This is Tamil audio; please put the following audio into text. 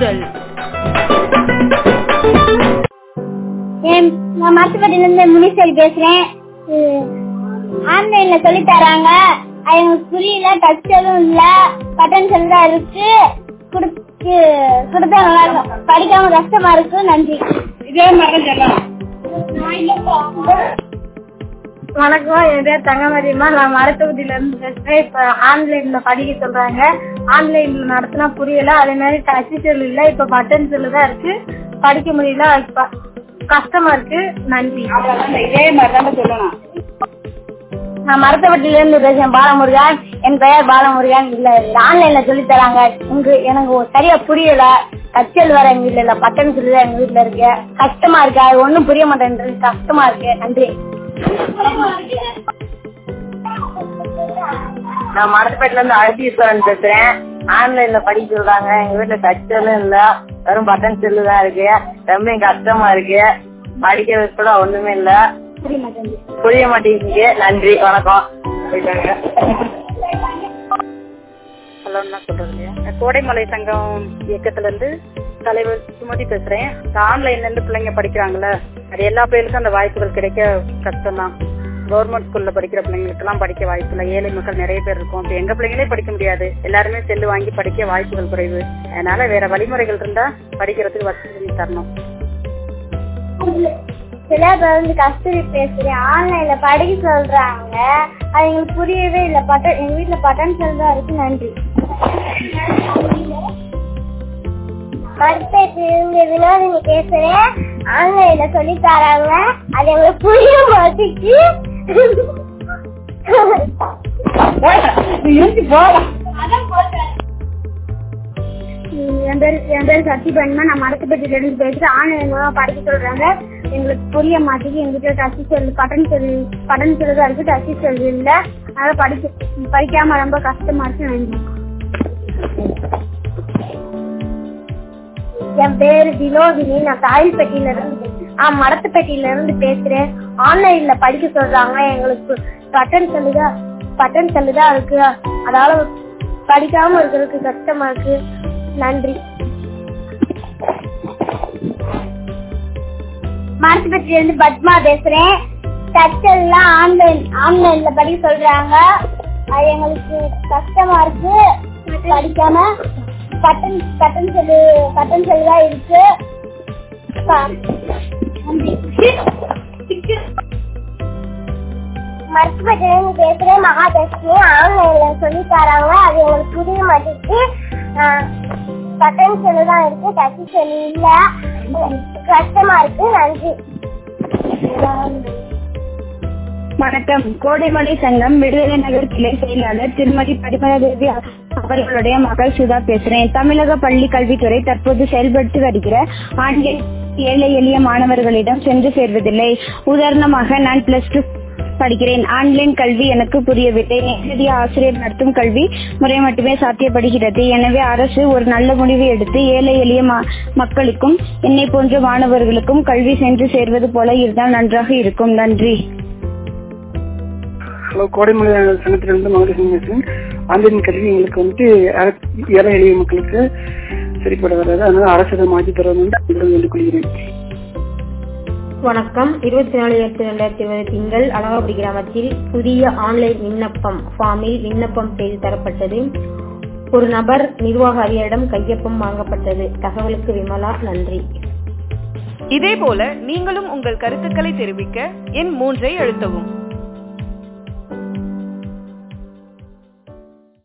குரல் நான் மருத்துவப்பட்டில இருந்து முனிசெல் பேசுறேன் ஆன்லைன்ல சொல்லி தராங்க அது எனக்கு புரியல டச் எதுவும் இல்ல பட்டன் செல் தான் இருக்கு குடுத்து கொடுத்தா நல்லா இருக்கும் படிக்காம கஷ்டமா இருக்கு நன்றி இதே மாதிரி சொல்லலாம் வணக்கம் என் பேர் தங்கமதியம்மா நான் மருத்துவத்தில இருந்து பேசுறேன் இப்ப ஆன்லைன்ல படிக்க சொல்றாங்க ஆன்லைன்ல நடத்தினா புரியல அதே மாதிரி டச் செல் இல்ல இப்ப பட்டன் செல்லு தான் இருக்கு படிக்க முடியல இப்ப கஷ்டமா இருக்கு நன்றி அவ்வளவுதான் இதே மாதிரி தான் சொல்லணும் நான் மருத்துவத்தில இருந்து பேசுறேன் பாலமுருகன் என் பெயர் பாலமுருகன் இல்ல ஆன்லைன்ல சொல்லி தராங்க இங்க எனக்கு சரியா புரியல கச்சல் வர எங்க வீட்டுல இல்ல பட்டன் சொல்லி தான் எங்க வீட்டுல இருக்கு கஷ்டமா இருக்கு அது ஒண்ணும் புரிய மாட்டேன்றது கஷ்டமா இருக்கு நன்றி நான் மரத்துப்பேட்டில இருந்து அழகீஸ்வரன் பேசுறேன் ஆன்லைன்ல படிக்க சொல்றாங்க எங்க வீட்டுல டச் செல்லும் இல்ல வெறும் பட்டன் செல்லு தான் இருக்கு ரொம்ப கஷ்டமா இருக்கு படிக்கிறது கூட ஒண்ணுமே இல்ல புரிய மாட்டேங்குது நன்றி வணக்கம் போயிட்டாங்க ஹலோ என்ன சொல்றது கோடைமலை சங்கம் இயக்கத்துல இருந்து தலைவர் சுமதி பேசுறேன் இந்த ஆன்லைன்ல இருந்து பிள்ளைங்க படிக்கிறாங்கல்ல அது எல்லா பிள்ளைகளுக்கும் அந்த வாய்ப்புகள் கிடைக்க கஷ்டம் தான் கவர்மெண்ட் ஸ்கூல்ல படிக்கிற பிள்ளைங்களுக்கு எல்லாம் படிக்க வாய்ப்பு இல்லை ஏழை மக்கள் நிறைய பேர் இருக்கும் இப்ப எங்க பிள்ளைங்களே படிக்க முடியாது எல்லாருமே செல்லு வாங்கி படிக்க வாய்ப்புகள் குறைவு அதனால வேற வழிமுறைகள் இருந்தா படிக்கிறதுக்கு வசதி செஞ்சு தரணும் சில பேர் வந்து கஸ்தூரி பேசுறேன் ஆன்லைன்ல படிக்க சொல்றாங்க அது எங்களுக்கு புரியவே இல்ல பட்டன் எங்க வீட்டுல பட்டன் செல் தான் இருக்கு நன்றி மருத்துவ வினோதினி பேசுறேன் ஆன்லைன்ல சொல்லி தராங்க அது எங்களுக்கு புரிய மாட்டேங்குது என் பேர் என் பேர் சத்தி பண்ணா நான் மரத்துப்பட்டியில இருந்து பேசுறேன் ஆன்லைன் மூலமா படிக்க சொல்றாங்க எங்களுக்கு புரிய மாட்டேங்குது எங்க வீட்டுல touch cell button cell button cell தான் இருக்கு டச் செல் இல்ல அதனால படிக்க படிக்காம ரொம்ப கஷ்டமா இருக்கு நன்றி என் பேரு வினோதினி நான் தாயில்பட்டியில இருந்து ஆ மரத்துப்பட்டியில இருந்து பேசுறேன் ஆன்லைன்ல படிக்க சொல்றாங்க எங்களுக்கு பட்டன் செல்லுதா பட்டன் செல்லுதா இருக்கு அதனால படிக்காம இருக்கிறதுக்கு கஷ்டமா இருக்கு நன்றி மரத்துப்பட்டியில இருந்து பத்மா பேசுறேன் டச்செல்லாம் ஆன்லைன் ஆன்லைன்ல படிக்க சொல்றாங்க அது எங்களுக்கு கஷ்டமா இருக்கு படிக்காம button button cell button cell தான் இருக்கு மருத்துவத்திலிருந்து பேசுறேன் மகாதேஷ்மி ஆன்லைன்ல சொல்லி தராங்க அது எங்களுக்கு புரிய மாட்டேங்குது பட்டன் செல்லு தான் இருக்கு டச் செல்லு இல்ல கஷ்டமா இருக்கு நன்றி வணக்கம் கோடைமலை சங்கம் விடுதலை நகர் கிளை செயலாளர் திருமதி பரிமளதேவி அவர்களுடைய மகள் சுதா பேசுறேன் தமிழக பள்ளி கல்வித்துறை தற்போது செயல்படுத்தி வருகிற ஆண்கள் ஏழை எளிய மாணவர்களிடம் சென்று சேர்வதில்லை உதாரணமாக நான் பிளஸ் டூ படிக்கிறேன் ஆன்லைன் கல்வி எனக்கு புரியவில்லை நேரடி ஆசிரியர் நடத்தும் கல்வி முறை மட்டுமே சாத்தியப்படுகிறது எனவே அரசு ஒரு நல்ல முடிவு எடுத்து ஏழை எளிய மக்களுக்கும் என்னை போன்ற மாணவர்களுக்கும் கல்வி சென்று சேர்வது போல இருந்தால் நன்றாக இருக்கும் நன்றி ஹலோ கோடைமலை சங்கத்திலிருந்து மகளிர் பேசுறேன் ஆன்லைன் கல்வி எங்களுக்கு வந்துட்டு ஏழை எளிய மக்களுக்கு சரிப்பட வராது அதனால அரசு அதை மாற்றி தர வேண்டும் வேண்டிக் கொள்கிறேன் வணக்கம் இருபத்தி நாலு எட்டு ரெண்டாயிரத்தி இருபது திங்கள் அழகாபுரி கிராமத்தில் புதிய ஆன்லைன் விண்ணப்பம் ஃபார்மில் விண்ணப்பம் செய்து தரப்பட்டது ஒரு நபர் நிர்வாக அதிகாரிடம் கையொப்பம் வாங்கப்பட்டது தகவலுக்கு விமலா நன்றி இதேபோல நீங்களும் உங்கள் கருத்துக்களை தெரிவிக்க எண் மூன்றை அழுத்தவும்